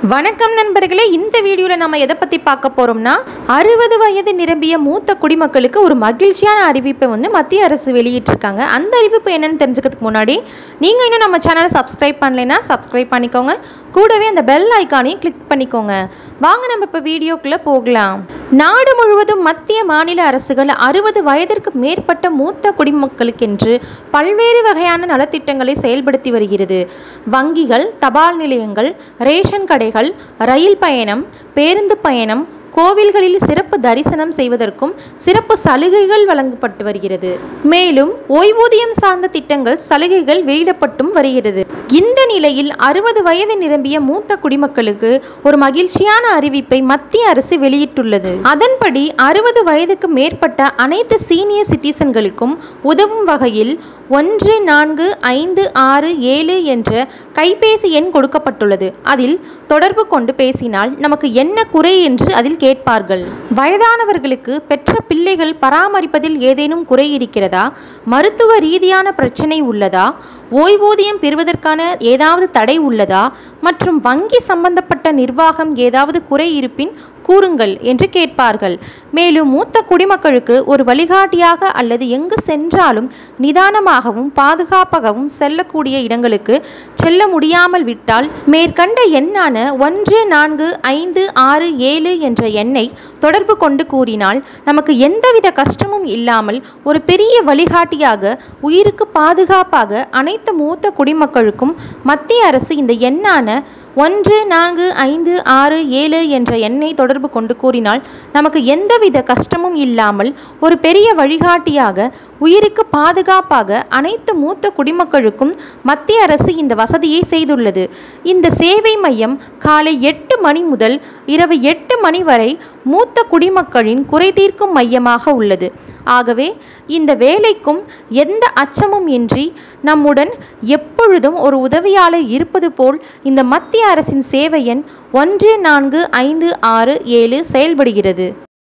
வணக்கம் நண்பர்களே இந்த வீடியோவில் நம்ம எதை பற்றி பார்க்க போகிறோம்னா அறுபது வயது நிரம்பிய மூத்த குடிமக்களுக்கு ஒரு மகிழ்ச்சியான அறிவிப்பை வந்து மத்திய அரசு வெளியிட்டிருக்காங்க அந்த அறிவிப்பு என்னன்னு தெரிஞ்சுக்கிறதுக்கு முன்னாடி நீங்கள் இன்னும் நம்ம சேனலை சப்ஸ்கிரைப் பண்ணலைன்னா சப்ஸ்கிரைப் பண்ணிக்கோங்க கூடவே அந்த பெல் ஐக்கானையும் கிளிக் பண்ணிக்கோங்க வாங்க நம்ம இப்போ வீடியோக்குள்ளே போகலாம் நாடு முழுவதும் மத்திய மாநில அரசுகள் அறுபது வயதிற்கு மேற்பட்ட மூத்த குடிமக்களுக்கென்று பல்வேறு வகையான நலத்திட்டங்களை செயல்படுத்தி வருகிறது வங்கிகள் தபால் நிலையங்கள் ரேஷன் கடைகள் ரயில் பயணம் பேருந்து பயணம் கோவில்களில் சிறப்பு தரிசனம் செய்வதற்கும் சிறப்பு சலுகைகள் வழங்கப்பட்டு வருகிறது மேலும் ஓய்வூதியம் சார்ந்த திட்டங்கள் சலுகைகள் வெளியிடப்பட்டும் வருகிறது இந்த நிலையில் அறுபது வயது நிரம்பிய மூத்த குடிமக்களுக்கு ஒரு மகிழ்ச்சியான அறிவிப்பை மத்திய அரசு வெளியிட்டுள்ளது அதன்படி அறுபது வயதுக்கு மேற்பட்ட அனைத்து சீனியர் சிட்டிசன்களுக்கும் உதவும் வகையில் ஒன்று நான்கு ஐந்து ஆறு ஏழு என்ற கைபேசி எண் கொடுக்கப்பட்டுள்ளது அதில் தொடர்பு கொண்டு பேசினால் நமக்கு என்ன குறை என்று அதில் கேட்பார்கள் வயதானவர்களுக்கு பெற்ற பிள்ளைகள் பராமரிப்பதில் ஏதேனும் குறை இருக்கிறதா மருத்துவ ரீதியான பிரச்சனை உள்ளதா ஓய்வூதியம் பெறுவதற்கான ஏதாவது தடை உள்ளதா மற்றும் வங்கி சம்பந்தப்பட்ட நிர்வாகம் ஏதாவது குறை இருப்பின் கூறுங்கள் என்று கேட்பார்கள் மேலும் மூத்த குடிமக்களுக்கு ஒரு வழிகாட்டியாக அல்லது எங்கு சென்றாலும் நிதானமாகவும் பாதுகாப்பாகவும் செல்லக்கூடிய இடங்களுக்கு செல்ல முடியாமல் விட்டால் மேற்கண்ட எண்ணான ஒன்று நான்கு ஐந்து ஆறு ஏழு என்ற எண்ணை தொடர்பு கொண்டு கூறினால் நமக்கு எந்தவித கஷ்டமும் இல்லாமல் ஒரு பெரிய வழிகாட்டியாக உயிருக்கு பாதுகாப்பாக அனைத்து மூத்த குடிமக்களுக்கும் மத்திய அரசு இந்த எண்ணான ஒன்று நான்கு ஐந்து ஆறு ஏழு என்ற எண்ணை தொடர்பு கொண்டு கூறினால் நமக்கு எந்தவித கஷ்டமும் இல்லாமல் ஒரு பெரிய வழிகாட்டியாக உயிருக்கு பாதுகாப்பாக அனைத்து மூத்த குடிமக்களுக்கும் மத்திய அரசு இந்த வசதியை செய்துள்ளது இந்த சேவை மையம் காலை எட்டு மணி முதல் இரவு எட்டு மணி வரை மூத்த குடிமக்களின் குறை தீர்க்கும் மையமாக உள்ளது ஆகவே இந்த வேலைக்கும் எந்த அச்சமும் இன்றி நம்முடன் எப்பொழுதும் ஒரு உதவியாளர் இருப்பது போல் இந்த மத்திய அரசின் சேவை எண் ஒன்று நான்கு ஐந்து ஆறு ஏழு செயல்படுகிறது